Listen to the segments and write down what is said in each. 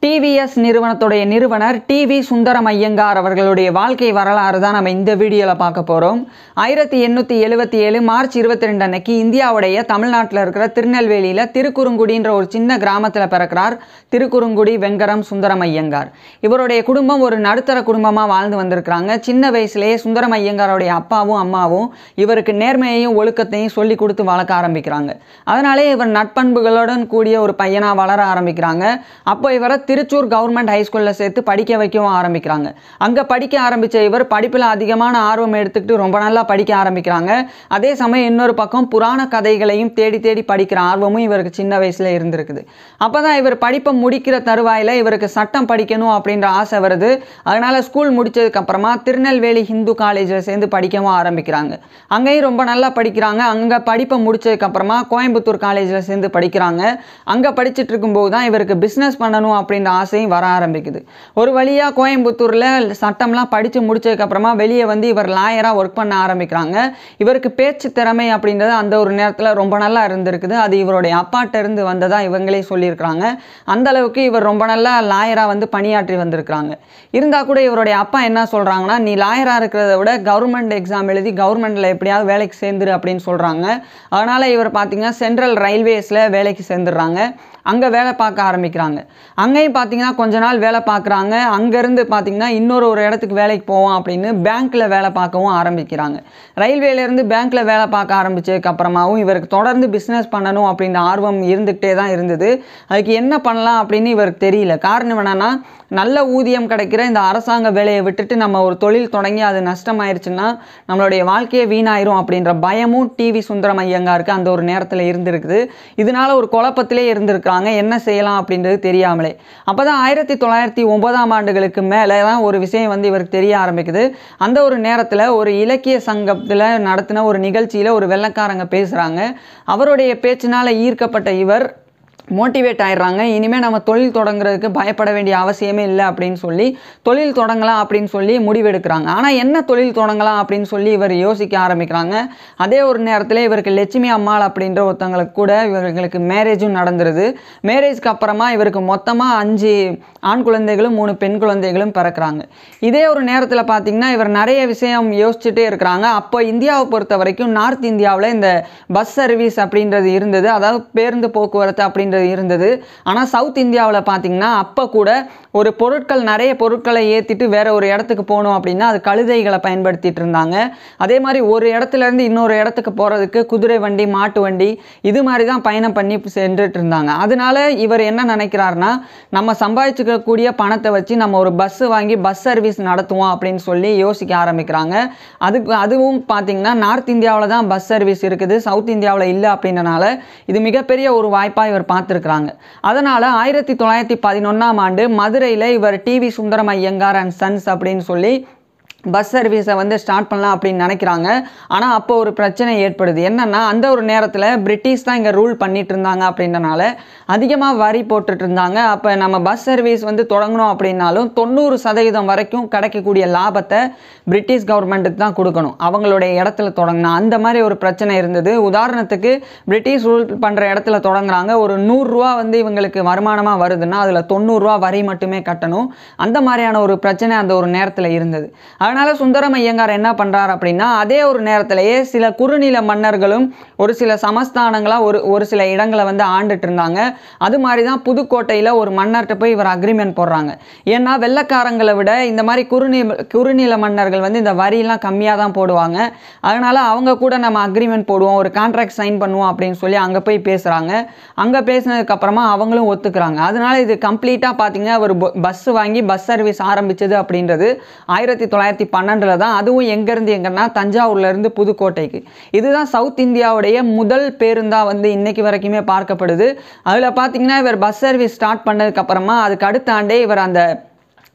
TVS நிறுவனத்துடைய நிறுவனர் TV Sundaram Iyengar அவர்களுடைய வாழ்க்கை வரலாறு தான் நம்ம இந்த வீடியோவில் பார்க்க போகிறோம் ஆயிரத்தி எண்ணூற்றி எழுபத்தி ஏழு மார்ச் இருபத்தி ரெண்டு அன்னைக்கு இந்தியாவுடைய தமிழ்நாட்டில் இருக்கிற திருநெல்வேலியில் திருக்குறுங்குடின்ற ஒரு சின்ன கிராமத்தில் பிறக்கிறார் திருக்குறுங்குடி வெங்கரம் சுந்தரம் ஐயங்கார் இவருடைய குடும்பம் ஒரு நடுத்தர குடும்பமாக வாழ்ந்து வந்திருக்கிறாங்க சின்ன வயசுலேயே சுந்தரம் ஐயங்காரோடைய அப்பாவும் அம்மாவும் இவருக்கு நேர்மையையும் ஒழுக்கத்தையும் சொல்லி கொடுத்து வளர்க்க ஆரம்பிக்கிறாங்க அதனாலே இவர் நட்பண்புகளுடன் கூடிய ஒரு பையனாக வளர ஆரம்பிக்கிறாங்க அப்போ இவரை திருச்சூர் கவர்மெண்ட் ஹைஸ்கூலில் சேர்த்து படிக்க வைக்கவும் ஆரம்பிக்கிறாங்க அங்கே படிக்க ஆரம்பித்த இவர் படிப்பில் அதிகமான ஆர்வம் எடுத்துக்கிட்டு ரொம்ப நல்லா படிக்க ஆரம்பிக்கிறாங்க அதே சமயம் இன்னொரு பக்கம் புராண கதைகளையும் தேடி தேடி படிக்கிற ஆர்வமும் இவருக்கு சின்ன வயசில் இருந்திருக்குது அப்போ தான் இவர் படிப்பை முடிக்கிற தருவாயில் இவருக்கு சட்டம் படிக்கணும் அப்படின்ற ஆசை வருது அதனால் ஸ்கூல் முடிச்சதுக்கு அப்புறமா திருநெல்வேலி ஹிந்து காலேஜில் சேர்ந்து படிக்கவும் ஆரம்பிக்கிறாங்க அங்கேயும் ரொம்ப நல்லா படிக்கிறாங்க அங்கே படிப்பை முடிச்சதுக்கு அப்புறமா கோயம்புத்தூர் காலேஜில் சேர்ந்து படிக்கிறாங்க அங்கே படிச்சுட்டு இருக்கும்போது தான் இவருக்கு பிஸ்னஸ் பண்ணணும் அப்படின்ற ஆசையும் வர ஆரம்பிக்குது ஒரு வழியாக கோயம்புத்தூரில் சட்டம்லாம் படித்து முடிச்சதுக்கப்புறமா வெளியே வந்து இவர் லாயராக ஒர்க் பண்ண ஆரம்பிக்கிறாங்க இவருக்கு பேச்சு திறமை அப்படின்றது அந்த ஒரு நேரத்தில் ரொம்ப நல்லா இருந்திருக்குது அது இவருடைய அப்பாட்ட இருந்து வந்ததாக இவங்களே சொல்லியிருக்கிறாங்க அந்த அளவுக்கு இவர் ரொம்ப நல்லா லாயராக வந்து பணியாற்றி வந்திருக்கிறாங்க இருந்தால் கூட இவருடைய அப்பா என்ன சொல்கிறாங்கன்னா நீ லாயராக இருக்கிறத விட கவர்மெண்ட் எக்ஸாம் எழுதி கவர்மெண்ட்டில் எப்படியாவது வேலைக்கு சேர்ந்துரு அப்படின்னு சொல்கிறாங்க அதனால் இவர் பார்த்தீங்கன்னா சென்ட்ரல் ரயில்வேஸில் வேலைக்கு சேர்ந்துடுறாங்க அங்கே வேலை பார்க்க ஆரம்பிக்கிறாங்க அங்கேயும் பார்த்தீங்கன்னா கொஞ்ச நாள் வேலை பார்க்குறாங்க அங்கேருந்து பார்த்தீங்கன்னா இன்னொரு ஒரு இடத்துக்கு வேலைக்கு போவோம் அப்படின்னு பேங்க்கில் வேலை பார்க்கவும் ஆரம்பிக்கிறாங்க ரயில்வேலேருந்து பேங்க்கில் வேலை பார்க்க ஆரம்பிச்சதுக்கு அப்புறமாவும் இவருக்கு தொடர்ந்து பிஸ்னஸ் பண்ணணும் அப்படின்ற ஆர்வம் இருந்துக்கிட்டே தான் இருந்தது அதுக்கு என்ன பண்ணலாம் அப்படின்னு இவருக்கு தெரியல காரணம் என்னன்னா நல்ல ஊதியம் கிடைக்கிற இந்த அரசாங்க வேலையை விட்டுட்டு நம்ம ஒரு தொழில் தொடங்கி அது நஷ்டமாயிருச்சுன்னா நம்மளுடைய வாழ்க்கையே வீணாயிரும் அப்படின்ற பயமும் டிவி சுந்தரம் ஐயங்காருக்கு அந்த ஒரு நேரத்தில் இருந்திருக்குது இதனால ஒரு குழப்பத்திலே இருந்திருக்கிறாங்க என்ன செய்யலாம் அப்படின்றது தெரியாமலே அப்போ தான் ஆயிரத்தி தொள்ளாயிரத்தி ஒன்பதாம் ஆண்டுகளுக்கு மேலே தான் ஒரு விஷயம் வந்து இவருக்கு தெரிய ஆரம்பிக்குது அந்த ஒரு நேரத்தில் ஒரு இலக்கிய சங்கத்தில் நடத்தின ஒரு நிகழ்ச்சியில் ஒரு வெள்ளக்காரங்க பேசுகிறாங்க அவருடைய பேச்சினால் ஈர்க்கப்பட்ட இவர் மோட்டிவேட் ஆயிடுறாங்க இனிமேல் நம்ம தொழில் தொடங்குறதுக்கு பயப்பட வேண்டிய அவசியமே இல்லை அப்படின்னு சொல்லி தொழில் தொடங்கலாம் அப்படின்னு சொல்லி முடிவெடுக்கிறாங்க ஆனால் என்ன தொழில் தொடங்கலாம் அப்படின்னு சொல்லி இவர் யோசிக்க ஆரம்பிக்கிறாங்க அதே ஒரு நேரத்தில் இவருக்கு லட்சுமி அம்மாள் அப்படின்ற ஒருத்தங்களுக்கு கூட இவர்களுக்கு மேரேஜும் நடந்துருது மேரேஜ்க்கு அப்புறமா இவருக்கு மொத்தமாக அஞ்சு ஆண் குழந்தைகளும் மூணு பெண் குழந்தைகளும் பிறக்கிறாங்க இதே ஒரு நேரத்தில் பார்த்தீங்கன்னா இவர் நிறைய விஷயம் யோசிச்சுட்டே இருக்கிறாங்க அப்போ இந்தியாவை பொறுத்த வரைக்கும் நார்த் இந்தியாவில் இந்த பஸ் சர்வீஸ் அப்படின்றது இருந்தது அதாவது பேருந்து போக்குவரத்து அப்படின்றது இருந்தது ஆனால் சவுத் இந்தியாவில் பார்த்தீங்கன்னா அப்போ கூட ஒரு பொருட்கள் நிறைய பொருட்களை ஏற்றிட்டு வேற ஒரு இடத்துக்கு போகணும் அப்படின்னா அது கழுதைகளை பயன்படுத்திட்டு இருந்தாங்க அதே மாதிரி ஒரு இடத்துல இருந்து இன்னொரு இடத்துக்கு போகிறதுக்கு குதிரை வண்டி மாட்டு வண்டி இது மாதிரி தான் பயணம் பண்ணி சென்றுட்டு இருந்தாங்க அதனால இவர் என்ன நினைக்கிறாருன்னா நம்ம சம்பாதிச்சுக்கக்கூடிய பணத்தை வச்சு நம்ம ஒரு பஸ் வாங்கி பஸ் சர்வீஸ் நடத்துவோம் அப்படின்னு சொல்லி யோசிக்க ஆரம்பிக்கிறாங்க அதுக்கு அதுவும் பார்த்தீங்கன்னா நார்த் இந்தியாவில் தான் பஸ் சர்வீஸ் இருக்குது சவுத் இந்தியாவில் இல்லை அப்படின்றனால இது மிகப்பெரிய ஒரு வாய்ப்பாக இவர் பார்த்துருக்குறாங்க அதனால் ஆயிரத்தி தொள்ளாயிரத்தி பதினொன்றாம் ஆண்டு மதுரையில் இவர் TV Sundaram Iyengar and sons அப்படின்னு சொல்லி பஸ் சர்வீஸை வந்து ஸ்டார்ட் பண்ணலாம் அப்படின்னு நினைக்கிறாங்க ஆனால் அப்போ ஒரு பிரச்சனை ஏற்படுது என்னென்னா அந்த ஒரு நேரத்தில் பிரிட்டிஷ் தான் இங்கே ரூல் பண்ணிட்டு இருந்தாங்க அப்படின்றனால அதிகமாக வரி போட்டுட்டு இருந்தாங்க அப்போ நம்ம பஸ் சர்வீஸ் வந்து தொடங்கணும் அப்படின்னாலும் தொண்ணூறு சதவீதம் வரைக்கும் கிடைக்கக்கூடிய லாபத்தை பிரிட்டிஷ் கவர்மெண்ட்டுக்கு தான் கொடுக்கணும் அவங்களுடைய இடத்துல தொடங்கினா அந்த மாதிரி ஒரு பிரச்சனை இருந்தது உதாரணத்துக்கு பிரிட்டிஷ் ரூல் பண்ணுற இடத்துல தொடங்குறாங்க ஒரு நூறுரூவா வந்து இவங்களுக்கு வருமானமாக வருதுன்னா அதில் தொண்ணூறுரூவா வரி மட்டுமே கட்டணும் அந்த மாதிரியான ஒரு பிரச்சனை அந்த ஒரு நேரத்தில் இருந்தது அதனால் சுந்தரம் ஐயங்கார் என்ன பண்ணுறார் அப்படின்னா அதே ஒரு நேரத்திலேயே சில குறுநில மன்னர்களும் ஒரு சில சமஸ்தானங்களாக ஒரு ஒரு சில இடங்களை வந்து ஆண்டுட்டு இருந்தாங்க அது மாதிரி தான் புதுக்கோட்டையில் ஒரு மன்னர்கிட்ட போய் இவர் அக்ரிமெண்ட் போடுறாங்க ஏன்னா வெள்ளக்காரங்களை விட இந்த மாதிரி குறுநி குறுநில மன்னர்கள் வந்து இந்த வரியெல்லாம் கம்மியாக தான் போடுவாங்க அதனால் அவங்க கூட நம்ம அக்ரிமெண்ட் போடுவோம் ஒரு கான்ட்ராக்ட் சைன் பண்ணுவோம் அப்படின்னு சொல்லி அங்கே போய் பேசுகிறாங்க அங்கே பேசினதுக்கப்புறமா அவங்களும் ஒத்துக்கிறாங்க அதனால இது கம்ப்ளீட்டாக பார்த்தீங்கன்னா ஒரு பஸ் வாங்கி பஸ் சர்வீஸ் ஆரம்பிச்சது அப்படின்றது ஆயிரத்தி தொள்ளாயிரத்தி பன்னெண்டில் தான் அதுவும் எங்கேருந்து எங்கன்னா தஞ்சாவூர்லேருந்து புதுக்கோட்டைக்கு இதுதான் சவுத் இந்தியாவுடைய முதல் பேருந்தாக வந்து இன்னைக்கு வரைக்குமே பார்க்கப்படுது அதில் பார்த்தீங்கன்னா இவர் பஸ் சர்வீஸ் ஸ்டார்ட் பண்ணதுக்கப்புறமா அதுக்கு அடுத்த ஆண்டே இவர் அந்த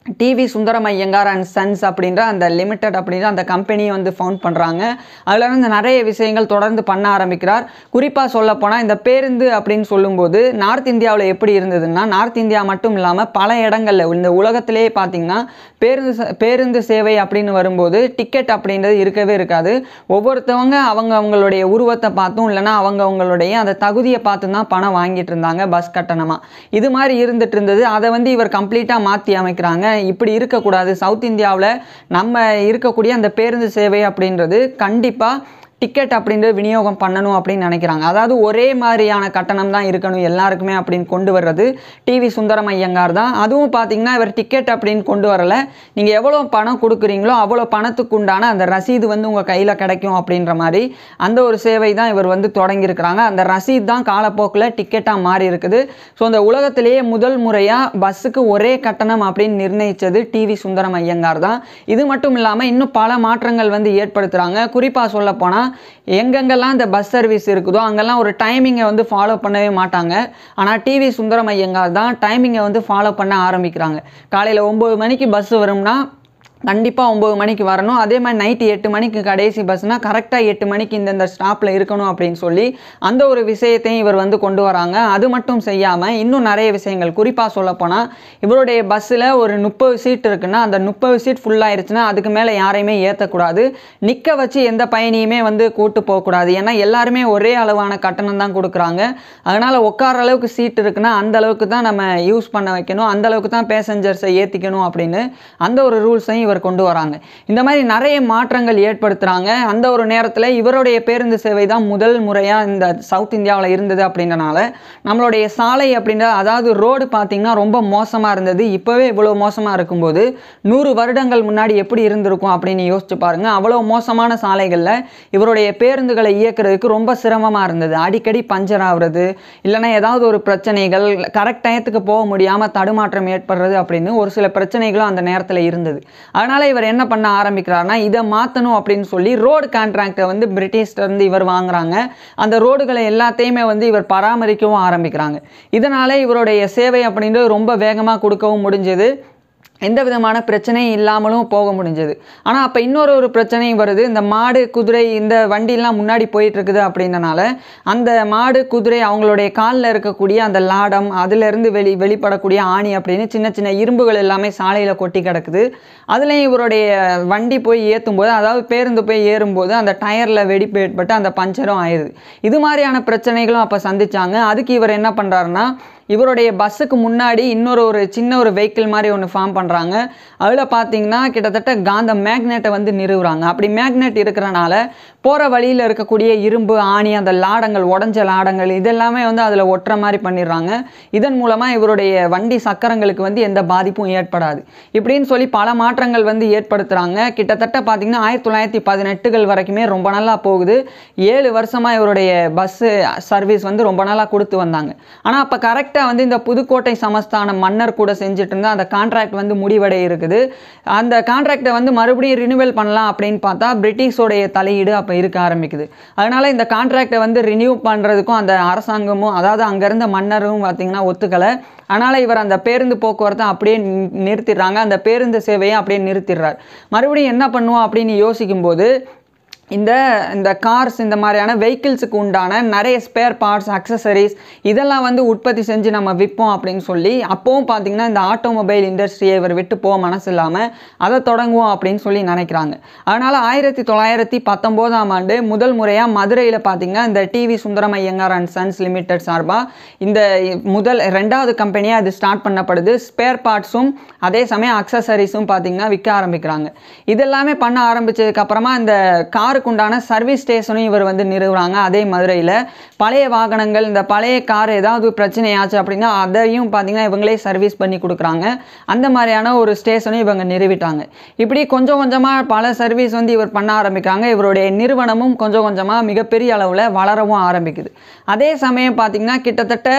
TV Sundaram Iyengar and sons அப்படின்ற அந்த லிமிடெட் அப்படின்ற அந்த கம்பெனியை வந்து ஃபவுண்ட் பண்ணுறாங்க அதில் இருந்து நிறைய விஷயங்கள் தொடர்ந்து பண்ண ஆரம்பிக்கிறார் குறிப்பாக சொல்லப்போனால் இந்த பேருந்து அப்படின்னு சொல்லும்போது நார்த் இந்தியாவில் எப்படி இருந்ததுன்னா நார்த் இந்தியா மட்டும் இல்லாமல் பல இடங்களில் இந்த உலகத்திலேயே பார்த்தீங்கன்னா பேருந்து ச- பேருந்து சேவை அப்படின்னு வரும்போது டிக்கெட் அப்படின்றது இருக்கவே இருக்காது ஒவ்வொருத்தவங்க அவங்க அவங்களுடைய உருவத்தை பார்த்தும் இல்லைன்னா அவங்க அவங்களுடைய அந்த தகுதியை பார்த்து தான் பணம் வாங்கிட்டு இருந்தாங்க பஸ் கட்டணமாக இது மாதிரி இருந்துட்டு இருந்தது அதை வந்து இவர் கம்ப்ளீட்டாக மாற்றி அமைக்கிறாங்க இப்படி இருக்கக்கூடாது சவுத் இந்தியாவில் நம்ம இருக்கக்கூடிய அந்த பேருந்து சேவை அப்படின்றது கண்டிப்பாக டிக்கெட் அப்படின்றது விநியோகம் பண்ணணும் அப்படின்னு நினைக்கிறாங்க அதாவது ஒரே மாதிரியான கட்டணம் தான் இருக்கணும் எல்லாருக்குமே அப்படின்னு கொண்டு வர்றது டிவி சுந்தரம் ஐயங்கார் தான் அதுவும் பார்த்தீங்கன்னா இவர் டிக்கெட் அப்படின்னு கொண்டு வரல நீங்கள் எவ்வளோ பணம் கொடுக்குறீங்களோ அவ்வளோ பணத்துக்கு உண்டான அந்த ரசீது வந்து உங்கள் கையில் கிடைக்கும் அப்படின்ற மாதிரி அந்த ஒரு சேவை தான் இவர் வந்து தொடங்கியிருக்கிறாங்க அந்த ரசீது தான் காலப்போக்கில் டிக்கெட்டாக மாறி இருக்குது ஸோ அந்த உலகத்திலேயே முதல் முறையாக பஸ்ஸுக்கு ஒரே கட்டணம் அப்படின்னு நிர்ணயித்தது டிவி சுந்தரம் ஐயங்கார் தான் இது மட்டும் இல்லாமல் இன்னும் பல மாற்றங்கள் வந்து ஏற்படுத்துகிறாங்க குறிப்பாக சொல்ல போனால் எங்கெங்கெல்லாம் இந்த பஸ் சர்வீஸ் இருக்குதோ அங்கெல்லாம் ஒரு டைமிங்கை வந்து ஃபாலோ பண்ணவே மாட்டாங்க ஆனால் டிவி சுந்தரம் ஐயங்கார் தான் டைமிங்கை வந்து ஃபாலோ பண்ண ஆரம்பிக்கிறாங்க காலையில் ஒம்பது மணிக்கு பஸ் வரும்னா கண்டிப்பாக ஒம்பது மணிக்கு வரணும் அதே மாதிரி நைட்டு எட்டு மணிக்கு கடைசி பஸ்னால் கரெக்டாக எட்டு மணிக்கு இந்தந்த ஸ்டாப்பில் இருக்கணும் அப்படின்னு சொல்லி அந்த ஒரு விஷயத்தையும் இவர் வந்து கொண்டு வராங்க அது மட்டும் செய்யாமல் இன்னும் நிறைய விஷயங்கள் குறிப்பாக சொல்லப்போனால் இவருடைய பஸ்ஸில் ஒரு முப்பது சீட் இருக்குன்னா அந்த முப்பது சீட் ஃபுல்லாயிருச்சுன்னா அதுக்கு மேலே யாரையுமே ஏற்றக்கூடாது நிற்க வச்சு எந்த பயணியுமே வந்து கூட்டு போகக்கூடாது ஏன்னா எல்லாருமே ஒரே அளவான கட்டணம் தான் கொடுக்குறாங்க அதனால் உட்கார அளவுக்கு சீட் இருக்குன்னா அந்த அளவுக்கு தான் நம்ம யூஸ் பண்ண வைக்கணும் அந்த அளவுக்கு தான் பேசஞ்சர்ஸை ஏற்றிக்கணும் அப்படின்னு அந்த ஒரு ரூல்ஸையும் இவர் கொண்டு வராங்க இந்த மாதிரி நிறைய மாற்றங்கள் ஏற்படுத்துகிறாங்க அந்த ஒரு நேரத்தில் இவருடைய பேருந்து சேவை தான் முதல் முறையாக இந்த சவுத் இந்தியாவில் இருந்தது அப்படின்றனால நம்மளுடைய சாலை அப்படின்ற அதாவது ரோடு பார்த்திங்கன்னா ரொம்ப மோசமாக இருந்தது இப்போவே இவ்வளோ மோசமாக இருக்கும்போது நூறு வருடங்கள் முன்னாடி எப்படி இருந்திருக்கும் அப்படின்னு யோசிச்சு பாருங்க அவ்வளோ மோசமான சாலைகளில் இவருடைய பேருந்துகளை இயக்குறதுக்கு ரொம்ப சிரமமாக இருந்தது அடிக்கடி பஞ்சர் ஆகுறது இல்லைன்னா ஏதாவது ஒரு பிரச்சனைகள் கரெக்ட் டயத்துக்கு போக முடியாமல் தடுமாற்றம் ஏற்படுறது அப்படின்னு ஒரு சில பிரச்சனைகளும் அந்த நேரத்தில் இருந்தது அதனால் இவர் என்ன பண்ண ஆரம்பிக்கிறாருன்னா இதை மாற்றணும் அப்படின்னு சொல்லி ரோடு கான்ட்ராக்டை வந்து பிரிட்டிஷ்ல இருந்து இவர் வாங்குறாங்க அந்த ரோடுகளை எல்லாத்தையுமே வந்து இவர் பராமரிக்கவும் ஆரம்பிக்கிறாங்க இதனால் இவருடைய சேவை அப்படின்றது ரொம்ப வேகமாக கொடுக்கவும் முடிஞ்சது எந்த விதமான பிரச்சனையும் இல்லாமலும் போக முடிஞ்சது ஆனால் அப்போ இன்னொரு ஒரு பிரச்சனையும் வருது இந்த மாடு குதிரை இந்த வண்டிலாம் முன்னாடி போயிட்டு இருக்குது அப்படின்றனால அந்த மாடு குதிரை அவங்களுடைய காலில் இருக்கக்கூடிய அந்த லாடம் அதிலிருந்து வெளி வெளிப்படக்கூடிய ஆணி அப்படின்னு சின்ன சின்ன இரும்புகள் எல்லாமே சாலையில் கொட்டி கிடக்குது அதுலேயும் இவருடைய வண்டி போய் ஏற்றும் போது அதாவது பேருந்து போய் ஏறும்போது அந்த டயரில் வெடிப்பு ஏற்பட்டு அந்த பஞ்சரும் ஆயிடுது இது மாதிரியான பிரச்சனைகளும் அப்போ சந்திச்சாங்க அதுக்கு இவர் என்ன பண்ணுறாருன்னா இவருடைய பஸ்ஸுக்கு முன்னாடி இன்னொரு ஒரு சின்ன ஒரு வெஹிக்கிள் மாதிரி ஒன்று ஃபார்ம் பண்ணுறாங்க அதில் பார்த்தீங்கன்னா கிட்டத்தட்ட காந்த மேக்னெட்டை வந்து நிறுவுறாங்க அப்படி மேக்னெட் இருக்கிறனால போகிற வழியில் இருக்கக்கூடிய இரும்பு ஆணி அந்த லாடங்கள் உடஞ்ச லாடங்கள் இதெல்லாமே வந்து அதில் ஒட்டுற மாதிரி பண்ணிடுறாங்க இதன் மூலமாக இவருடைய வண்டி சக்கரங்களுக்கு வந்து எந்த பாதிப்பும் ஏற்படாது இப்படின்னு சொல்லி பல மாற்றங்கள் வந்து ஏற்படுத்துகிறாங்க கிட்டத்தட்ட பார்த்தீங்கன்னா ஆயிரத்தி தொள்ளாயிரத்தி பதினெட்டுகள் வரைக்குமே ரொம்ப நல்லா போகுது ஏழு வருஷமாக இவருடைய பஸ்ஸு சர்வீஸ் வந்து ரொம்ப நாளாக கொடுத்து வந்தாங்க ஆனால் அப்போ கரெக்டாக வந்து இந்த புதுக்கோட்டை சமஸ்தான மன்னர் கூட செஞ்சுட்டு இருந்த அந்த கான்ட்ராக்ட் வந்து முடிவடைய இருக்குது அந்த கான்ட்ராக்டை வந்து மறுபடியும் ரினிவல் பண்ணலாம் அப்படின்னு பார்த்தா பிரிட்டிஷோடைய தலையீடு அப்போ இருக்க ஆரம்பிக்குது அதனால் இந்த கான்ட்ராக்டை வந்து ரினியூ பண்ணுறதுக்கும் அந்த அரசாங்கமும் அதாவது அங்கே இருந்த மன்னரும் பார்த்தீங்கன்னா ஒத்துக்கலை அதனால் இவர் அந்த பேருந்து போக்குவரத்தை அப்படியே நி- நிறுத்திடுறாங்க அந்த பேருந்து சேவையை அப்படியே நிறுத்திடுறார் மறுபடியும் என்ன பண்ணுவோம் அப்படின்னு யோசிக்கும்போது இந்த இந்த கார்ஸ் இந்த மாதிரியான வெஹிக்கிள்ஸுக்கு உண்டான நிறைய ஸ்பேர் பார்ட்ஸ் அக்சசரிஸ் இதெல்லாம் வந்து உற்பத்தி செஞ்சு நம்ம விற்போம் அப்படின்னு சொல்லி அப்போவும் பார்த்தீங்கன்னா இந்த ஆட்டோமொபைல் இண்டஸ்ட்ரியை இவர் விட்டு போக மனசு இல்லாமல் அதை தொடங்குவோம் அப்படின்னு சொல்லி நினைக்கிறாங்க அதனால் ஆயிரத்தி தொள்ளாயிரத்தி பத்தொம்போதாம் ஆண்டு முதல் முறையாக மதுரையில் பார்த்தீங்கன்னா இந்த TV Sundaram Iyengar and sons limited சார்பாக இந்த முதல் ரெண்டாவது கம்பெனியாக இது ஸ்டார்ட் பண்ணப்படுது ஸ்பேர் பார்ட்ஸும் அதே சமயம் அக்சசரிஸும் பார்த்தீங்கன்னா விற்க ஆரம்பிக்கிறாங்க இதெல்லாமே பண்ண ஆரம்பிச்சதுக்கு அப்புறமா இந்த காருக்கு உண்டான சர்வீஸ் ஸ்டேஷனும் இவர் வந்து நிறுவுறாங்க அதே மதுரையில் பழைய வாகனங்கள் இந்த பழைய கார் ஏதாவது பிரச்சனையாச்சு அப்படின்னா அதையும் பார்த்தீங்கன்னா இவங்களே சர்வீஸ் பண்ணி கொடுக்குறாங்க அந்த மாதிரியான ஒரு ஸ்டேஷனும் இவங்க நிறுவிட்டாங்க இப்படி கொஞ்சம் கொஞ்சமாக பல சர்வீஸ் வந்து இவர் பண்ண ஆரம்பிக்கிறாங்க இவருடைய நிறுவனமும் கொஞ்சம் கொஞ்சமாக மிகப்பெரிய அளவில் வளரவும் ஆரம்பிக்குது அதே சமயம் பார்த்தீங்கன்னா கிட்டத்தட்ட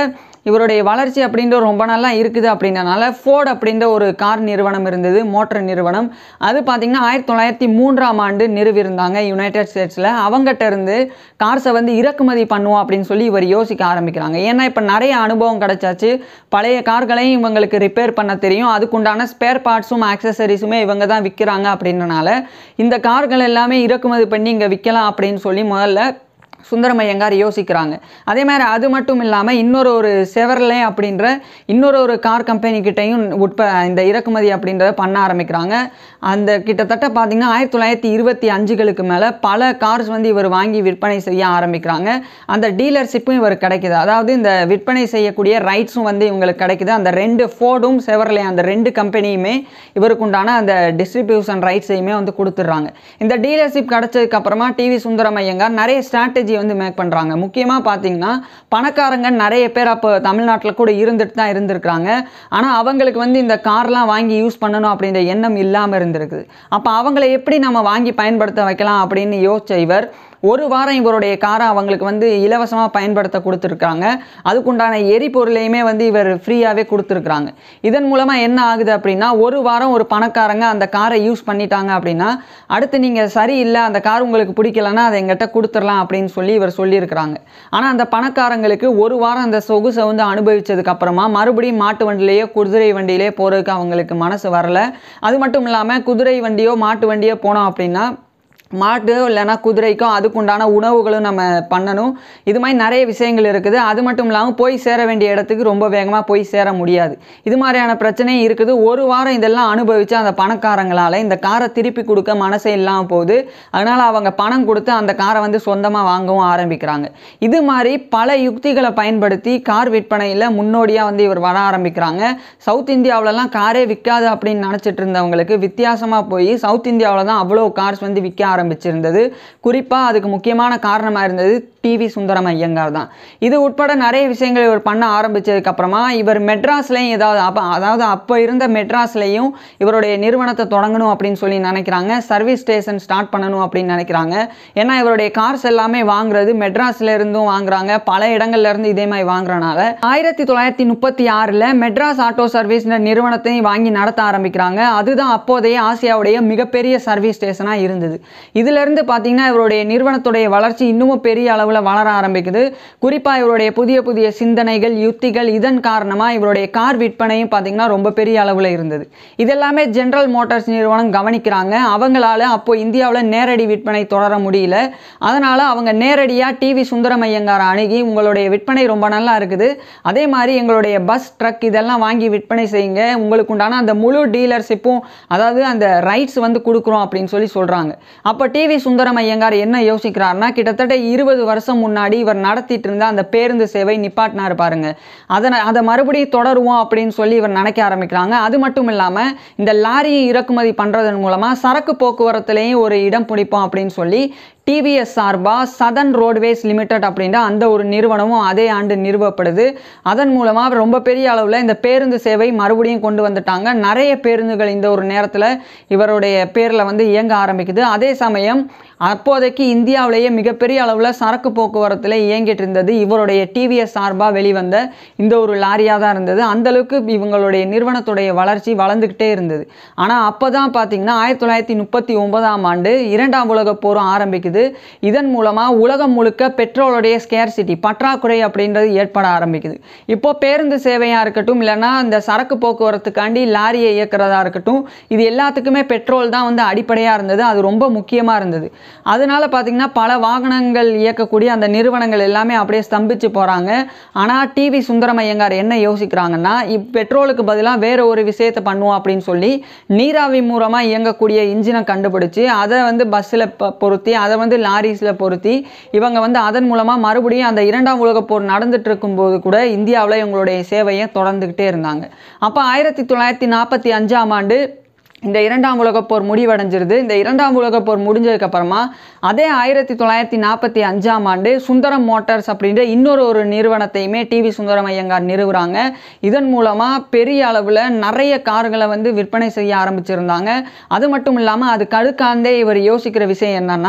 இவருடைய வளர்ச்சி அப்படின்ற ரொம்ப நல்லா இருக்குது அப்படின்றனால ஃபோர்ட் அப்படின்ற ஒரு கார் நிறுவனம் இருந்தது மோட்டர் நிறுவனம் அது பார்த்திங்கன்னா ஆயிரத்தி தொள்ளாயிரத்தி மூன்றாம் ஆண்டு நிறுவியிருந்தாங்க யுனைடெட் ஸ்டேட்ஸில் அவங்ககிட்ட இருந்து கார்ஸை வந்து இறக்குமதி பண்ணுவோம் அப்படின்னு சொல்லி இவர் யோசிக்க ஆரம்பிக்கிறாங்க ஏன்னா இப்போ நிறைய அனுபவம் கிடைச்சாச்சு பழைய கார்களையும் இவங்களுக்கு ரிப்பேர் பண்ண தெரியும் அதுக்குண்டான ஸ்பேர் பார்ட்ஸும் ஆக்சசரிஸுமே இவங்க தான் விற்கிறாங்க அப்படின்றனால இந்த கார்கள் எல்லாமே இறக்குமதி பண்ணி இங்கே விற்கலாம் அப்படின்னு சொல்லி முதல்ல சுந்தரமையங்கார் யோசிக்கிறாங்க அதே மாதிரி அது மட்டும் இல்லாமல் இன்னொரு ஒரு செவர்லே அப்படின்ற இன்னொரு ஒரு கார் கம்பெனிக்கிட்டையும் உட்ப இந்த இறக்குமதி அப்படின்றத பண்ண ஆரம்பிக்கிறாங்க அந்த கிட்டத்தட்ட பார்த்தீங்கன்னா ஆயிரத்தி தொள்ளாயிரத்தி இருபத்தி அஞ்சுகளுக்கு மேலே பல கார்ஸ் வந்து இவர் வாங்கி விற்பனை செய்ய ஆரம்பிக்கிறாங்க அந்த டீலர்ஷிப்பும் இவர் கிடைக்குது அதாவது இந்த விற்பனை செய்யக்கூடிய ரைட்ஸும் வந்து இவங்களுக்கு கிடைக்குது அந்த ரெண்டு ஃபோர்டும் செவர்லே அந்த ரெண்டு கம்பெனியுமே இவருக்கு உண்டான அந்த டிஸ்ட்ரிபியூஷன் ரைட்ஸையுமே வந்து கொடுத்துட்றாங்க இந்த டீலர்ஷிப் கிடைச்சதுக்கு அப்புறமா டிவி சுந்தரமையங்கார் நிறைய ஸ்ட்ராட்டஜி வந்து மேக் பண்ணுறாங்க முக்கியமாக பார்த்தீங்கன்னா பணக்காரங்க நிறைய பேர் அப்போ தமிழ்நாட்டில் கூட இருந்துட்டு தான் இருந்திருக்கிறாங்க ஆனால் அவங்களுக்கு வந்து இந்த கார்லாம் வாங்கி யூஸ் பண்ணணும் அப்படின்ற எண்ணம் இல்லாமல் இருந்திருக்குது அப்போ அவங்கள எப்படி நம்ம வாங்கி பயன்படுத்த வைக்கலாம் அப்படின்னு யோசிச்ச இவர் ஒரு வாரம் இவருடைய காரை அவங்களுக்கு வந்து இலவசமாக பயன்படுத்த கொடுத்துருக்காங்க அதுக்குண்டான எரிபொருளையுமே வந்து இவர் ஃப்ரீயாகவே கொடுத்துருக்குறாங்க இதன் மூலமாக என்ன ஆகுது அப்படின்னா ஒரு வாரம் ஒரு பணக்காரங்க அந்த காரை யூஸ் பண்ணிட்டாங்க அப்படின்னா அடுத்து நீங்கள் சரியில்லை அந்த கார் உங்களுக்கு பிடிக்கலன்னா அதை எங்கிட்ட கொடுத்துடலாம் அப்படின்னு சொல்லி இவர் சொல்லியிருக்கிறாங்க ஆனால் அந்த பணக்காரங்களுக்கு ஒரு வாரம் அந்த சொகுசை வந்து அனுபவிச்சதுக்கு அப்புறமா மறுபடியும் மாட்டு வண்டியிலேயோ குதிரை வண்டியிலே போகிறதுக்கு அவங்களுக்கு மனசு வரல அது மட்டும் இல்லாமல் குதிரை வண்டியோ மாட்டு வண்டியோ போனோம் அப்படின்னா மாட்டு இல்லைன்னா குதிரைக்கும் அதுக்குண்டான உணவுகளும் நம்ம பண்ணணும் இது மாதிரி நிறைய விஷயங்கள் இருக்குது அது மட்டும் இல்லாமல் போய் சேர வேண்டிய இடத்துக்கு ரொம்ப வேகமாக போய் சேர முடியாது இது மாதிரியான பிரச்சனையும் இருக்குது ஒரு வாரம் இதெல்லாம் அனுபவித்து அந்த பணக்காரங்களால் இந்த காரை திருப்பி கொடுக்க மனசே இல்லாமல் போகுது அதனால் அவங்க பணம் கொடுத்து அந்த காரை வந்து சொந்தமாக வாங்கவும் ஆரம்பிக்கிறாங்க இது மாதிரி பல யுக்திகளை பயன்படுத்தி கார் விற்பனையில் முன்னோடியாக வந்து இவர் வர ஆரம்பிக்கிறாங்க சவுத் இந்தியாவிலலாம் காரே விற்காது அப்படின்னு நினச்சிட்டு இருந்தவங்களுக்கு வித்தியாசமாக போய் சவுத் இந்தியாவில் தான் அவ்வளோ கார்ஸ் வந்து விற்க ஆரம்பிச்சிருந்தது குறிப்பாக அதுக்கு முக்கியமான காரணமாக இருந்தது டிவி சுந்தரம் ஐயங்கார் தான் இது உட்பட நிறைய விஷயங்கள் இவர் பண்ண ஆரம்பிச்சதுக்கு அப்புறமா இவர் மெட்ராஸ்லையும் ஏதாவது அப்போ அதாவது அப்போ இருந்த மெட்ராஸ்லையும் இவருடைய நிறுவனத்தை தொடங்கணும் அப்படின்னு சொல்லி நினைக்கிறாங்க சர்வீஸ் ஸ்டேஷன் ஸ்டார்ட் பண்ணணும் அப்படின்னு நினைக்கிறாங்க ஏன்னா இவருடைய கார்ஸ் எல்லாமே வாங்குறது மெட்ராஸ்ல இருந்தும் வாங்குறாங்க பல இடங்கள்ல இருந்து இதே மாதிரி வாங்குறனால ஆயிரத்தி தொள்ளாயிரத்தி முப்பத்தி ஆறில் மெட்ராஸ் ஆட்டோ சர்வீஸ் நிறுவனத்தையும் வாங்கி நடத்த ஆரம்பிக்கிறாங்க அதுதான் அப்போதைய ஆசியாவுடைய மிகப்பெரிய சர்வீஸ் ஸ்டேஷனாக இருந்தது இதுல இருந்து பார்த்தீங்கன்னா இவருடைய நிறுவனத்துடைய வளர்ச்சி இன்னமும் பெரிய அளவில் வளர ஆரம்பிக்குது குறிப்பாக இவருடைய புதிய புதிய சிந்தனைகள் யுக்திகள் இதன் காரணமாக இவருடைய கார் விற்பனையும் பார்த்தீங்கன்னா ரொம்ப பெரிய அளவில் இருந்தது இதெல்லாமே ஜெனரல் மோட்டார்ஸ் நிறுவனம் கவனிக்கிறாங்க அவங்களால அப்போ இந்தியாவில் நேரடி விற்பனை தொடர முடியல அதனால அவங்க நேரடியாக டிவி சுந்தரமையங்கார அணுகி உங்களுடைய விற்பனை ரொம்ப நல்லா இருக்குது அதே மாதிரி எங்களுடைய பஸ் ட்ரக் இதெல்லாம் வாங்கி விற்பனை செய்யுங்க உங்களுக்கு உண்டான அந்த முழு டீலர்ஷிப்பும் அதாவது அந்த ரைட்ஸ் வந்து கொடுக்குறோம் அப்படின்னு சொல்லி சொல்கிறாங்க அப்போ டிவி சுந்தரம் ஐயங்கார் என்ன யோசிக்கிறாருன்னா கிட்டத்தட்ட இருபது வருஷம் முன்னாடி இவர் நடத்திட்டு இருந்த அந்த பேருந்து சேவை நிப்பாட்டினார் பாருங்க அதை அதை மறுபடியும் தொடருவோம் அப்படின்னு சொல்லி இவர் நினைக்க ஆரம்பிக்கிறாங்க அது மட்டும் இல்லாமல் இந்த லாரியை இறக்குமதி பண்ணுறதன் மூலமாக சரக்கு போக்குவரத்துலேயும் ஒரு இடம் பிடிப்போம் அப்படின்னு சொல்லி டிவிஎஸ் சார்பாக சதன் ரோட்வேஸ் லிமிடெட் அப்படின்ற அந்த ஒரு நிறுவனமும் அதே ஆண்டு நிறுவப்படுது அதன் மூலமாக ரொம்ப பெரிய அளவில் இந்த பேருந்து சேவை மறுபடியும் கொண்டு வந்துட்டாங்க நிறைய பேருந்துகள் இந்த ஒரு நேரத்தில் இவருடைய பேரில் வந்து இயங்க ஆரம்பிக்குது அதே சமயம் அப்போதைக்கு இந்தியாவிலேயே மிகப்பெரிய அளவில் சரக்கு போக்குவரத்தில் இயங்கிட்டு இருந்தது இவருடைய டிவிஎஸ் சார்பாக வெளிவந்த இந்த ஒரு லாரியாக தான் இருந்தது அந்த அளவுக்கு இவங்களுடைய நிறுவனத்துடைய வளர்ச்சி வளர்ந்துக்கிட்டே இருந்தது ஆனால் அப்போ தான் பார்த்தீங்கன்னா ஆயிரத்தி தொள்ளாயிரத்தி முப்பத்தி ஒன்பதாம் ஆண்டு இரண்டாம் உலகப் போரும் ஆரம்பிக்குது இதன் மூலமாக உலகம் முழுக்க பெட்ரோலுடைய ஸ்கேர்சிட்டி பற்றாக்குறை அப்படின்றது ஏற்பட ஆரம்பிக்குது இப்போ பேருந்து சேவையாக இருக்கட்டும் இல்லைன்னா இந்த சரக்கு போக்குவரத்துக்காண்டி லாரியை இயக்கிறதா இருக்கட்டும் இது எல்லாத்துக்குமே பெட்ரோல் தான் வந்து அடிப்படையாக இருந்தது அது ரொம்ப முக்கியமாக இருந்தது அதனால பார்த்தீங்கன்னா பல வாகனங்கள் இயக்கக்கூடிய அந்த நிறுவனங்கள் எல்லாமே அப்படியே ஸ்தம்பிச்சு போகிறாங்க ஆனால் டிவி சுந்தரம் ஐயங்கார் என்ன யோசிக்கிறாங்கன்னா இப் பெட்ரோலுக்கு பதிலாக வேற ஒரு விஷயத்தை பண்ணுவோம் அப்படின்னு சொல்லி நீராவி மூலமாக இயங்கக்கூடிய இன்ஜினை கண்டுபிடிச்சு அதை வந்து பஸ்ஸில் பொருத்தி அதை வந்து லாரிஸில் பொருத்தி இவங்க வந்து அதன் மூலமாக மறுபடியும் அந்த இரண்டாம் உலகப் போர் நடந்துட்டு இருக்கும்போது கூட இந்தியாவில் இவங்களுடைய சேவையை தொடர்ந்துக்கிட்டே இருந்தாங்க அப்போ ஆயிரத்தி தொள்ளாயிரத்தி நாற்பத்தி அஞ்சாம் ஆண்டு இந்த இரண்டாம் உலகப் போர் முடிவடைஞ்சிருது இந்த இரண்டாம் உலகப் போர் முடிஞ்சதுக்கு அப்புறமா அதே ஆயிரத்தி தொள்ளாயிரத்தி நாற்பத்தி அஞ்சாம் ஆண்டு சுந்தரம் மோட்டார்ஸ் அப்படின்ற இன்னொரு ஒரு நிறுவனத்தையுமே டிவி சுந்தரம் ஐயங்கார் நிறுவுறாங்க இதன் மூலமாக பெரிய அளவில் நிறைய கார்களை வந்து விற்பனை செய்ய ஆரம்பிச்சிருந்தாங்க அது மட்டும் இல்லாமல் அதுக்கு அடுக்காந்தே இவர் யோசிக்கிற விஷயம் என்னன்னா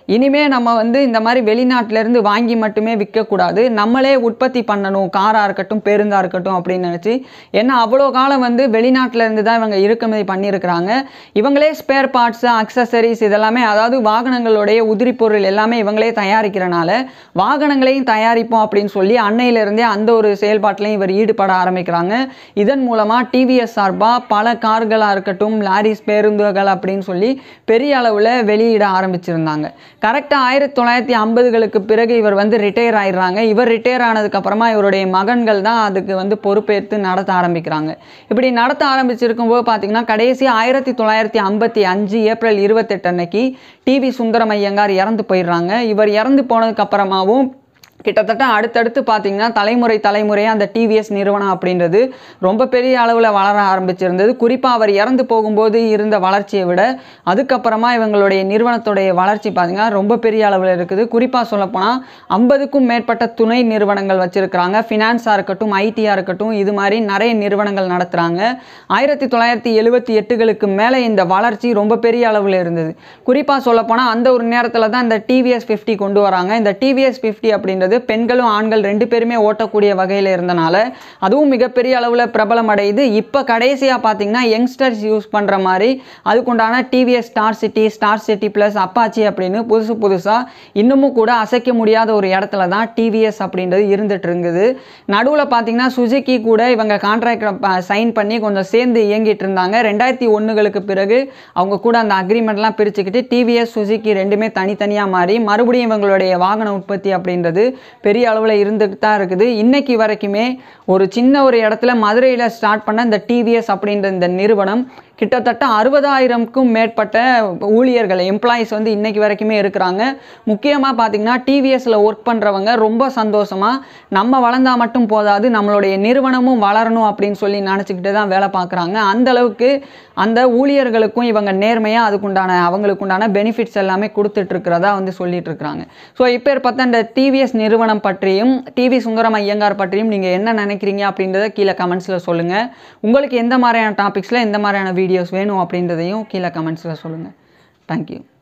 இனிமே நம்ம வந்து இந்த மாதிரி வெளிநாட்டிலேருந்து வாங்கி மட்டுமே விற்கக்கூடாது நம்மளே உற்பத்தி பண்ணணும் காராக இருக்கட்டும் பேருந்தாக இருக்கட்டும் அப்படின்னு நினச்சி ஏன்னா அவ்வளோ காலம் வந்து வெளிநாட்டில் இருந்து தான் இவங்க இறக்குமதி பண்ணியிருக்கிறாங்க இவங்களே ஸ்பேர் பார்ட்ஸு அக்சசரிஸ் இதெல்லாமே அதாவது வாகனங்களுடைய உதிரி பொருள் எல்லாமே இவங்களே தயாரிக்கிறனால வாகனங்களையும் தயாரிப்போம் அப்படின்னு சொல்லி அன்னையிலிருந்தே அந்த ஒரு செயல்பாட்டிலையும் இவர் ஈடுபட ஆரம்பிக்கிறாங்க இதன் மூலமாக டிவிஎஸ் சார்பாக பல கார்களாக இருக்கட்டும் லாரிஸ் பேருந்துகள் அப்படின்னு சொல்லி பெரிய அளவில் வெளியிட ஆரம்பிச்சிருந்தாங்க கரெக்டாக ஆயிரத்தி தொள்ளாயிரத்தி ஐம்பதுகளுக்கு பிறகு இவர் வந்து ரிட்டையர் ஆயிடுறாங்க இவர் ரிட்டையர் ஆனதுக்கப்புறமா இவருடைய மகன்கள் தான் அதுக்கு வந்து பொறுப்பேற்று நடத்த ஆரம்பிக்கிறாங்க இப்படி நடத்த ஆரம்பிச்சிருக்கும் போது பார்த்தீங்கன்னா கடைசி ஆயிரத்தி தொள்ளாயிரத்தி ஐம்பத்தி அஞ்சு ஏப்ரல் இருபத்தெட்டு அன்னைக்கு டிவி சுந்தரம் ஐயங்கார் இறந்து போயிடுறாங்க இவர் இறந்து போனதுக்கு அப்புறமாவும் கிட்டத்தட்ட அடுத்தடுத்து பார்த்தீங்கன்னா தலைமுறை தலைமுறையாக அந்த டிவிஎஸ் நிறுவனம் அப்படின்றது ரொம்ப பெரிய அளவில் வளர ஆரம்பிச்சிருந்தது குறிப்பாக அவர் இறந்து போகும்போது இருந்த வளர்ச்சியை விட அதுக்கப்புறமா இவங்களுடைய நிறுவனத்துடைய வளர்ச்சி பார்த்தீங்கன்னா ரொம்ப பெரிய அளவில் இருக்குது குறிப்பாக சொல்லப்போனால் ஐம்பதுக்கும் மேற்பட்ட துணை நிறுவனங்கள் வச்சுருக்கிறாங்க ஃபினான்ஸாக இருக்கட்டும் ஐடியாக இருக்கட்டும் இது மாதிரி நிறைய நிறுவனங்கள் நடத்துகிறாங்க ஆயிரத்தி தொள்ளாயிரத்தி எழுபத்தி எட்டுகளுக்கு மேலே இந்த வளர்ச்சி ரொம்ப பெரிய அளவில் இருந்தது குறிப்பாக சொல்லப்போனால் அந்த ஒரு நேரத்தில் தான் இந்த டிவிஎஸ் ஃபிஃப்டி கொண்டு வராங்க இந்த டிவிஎஸ் ஃபிஃப்டி அப்படின்றது பெண்களும் ஆண்கள் ரெண்டு பேருமே ஓட்டக்கூடிய வகையில் இருந்தனால அதுவும் மிகப்பெரிய அளவில் பிரபலம் அடையுது இப்போ கடைசியாக பார்த்தீங்கன்னா யங்ஸ்டர்ஸ் யூஸ் பண்ணுற மாதிரி அதுக்குண்டான TVS star city star city plus Apache அப்படின்னு புதுசு புதுசாக இன்னமும் கூட அசைக்க முடியாத ஒரு இடத்துல தான் டிவிஎஸ் அப்படின்றது இருந்துட்டு இருக்குது நடுவில் பார்த்தீங்கன்னா சுஜுக்கி கூட இவங்க கான்ட்ராக்ட் சைன் பண்ணி கொஞ்சம் சேர்ந்து இயங்கிட்டு இருந்தாங்க ரெண்டாயிரத்தி ஒன்றுகளுக்கு பிறகு அவங்க கூட அந்த அக்ரிமெண்ட்லாம் பிரிச்சுக்கிட்டு டிவிஎஸ் சுஜுக்கி ரெண்டுமே தனித்தனியாக மாறி மறுபடியும் இவங்களுடைய வாகன உற்பத்தி அப்படின்றது பெரிய அளவில் இருந்துட்டு தான் இருக்குது இன்னைக்கு வரைக்குமே ஒரு சின்ன ஒரு இடத்துல மதுரையில் ஸ்டார்ட் பண்ண இந்த டிவிஎஸ் அப்படின்ற இந்த நிறுவனம் கிட்டத்தட்ட அறுபதாயிரம்க்கும் மேற்பட்ட ஊழியர்கள் எம்ப்ளாயிஸ் வந்து இன்னைக்கு வரைக்குமே இருக்கிறாங்க முக்கியமாக பார்த்தீங்கன்னா டிவிஎஸ்ல ஒர்க் பண்ணுறவங்க ரொம்ப சந்தோஷமாக நம்ம வளர்ந்தா மட்டும் போதாது நம்மளுடைய நிறுவனமும் வளரணும் அப்படின்னு சொல்லி நினச்சிக்கிட்டு தான் வேலை பார்க்குறாங்க அந்த அளவுக்கு அந்த ஊழியர்களுக்கும் இவங்க நேர்மையாக அதுக்குண்டான அவங்களுக்குண்டான பெனிஃபிட்ஸ் எல்லாமே கொடுத்துட்டு இருக்கிறதா வந்து சொல்லிட்டு இருக்கிறாங்க ஸோ இப்போ பார்த்தா இந்த டிவிஎஸ் நிறுவனம் பற்றியும் டிவி சுந்தரம் ஐயங்கார் பற்றியும் நீங்கள் என்ன நினைக்கிறீங்க அப்படின்றத கீழே கமெண்ட்ஸில் சொல்லுங்கள் உங்களுக்கு எந்த மாதிரியான டாபிக்ஸில் எந்த மாதிரியான வீடியோஸ் வேணும் அப்படின்றதையும் கீழே கமெண்ட்ஸில் சொல்லுங்கள் தேங்க்யூ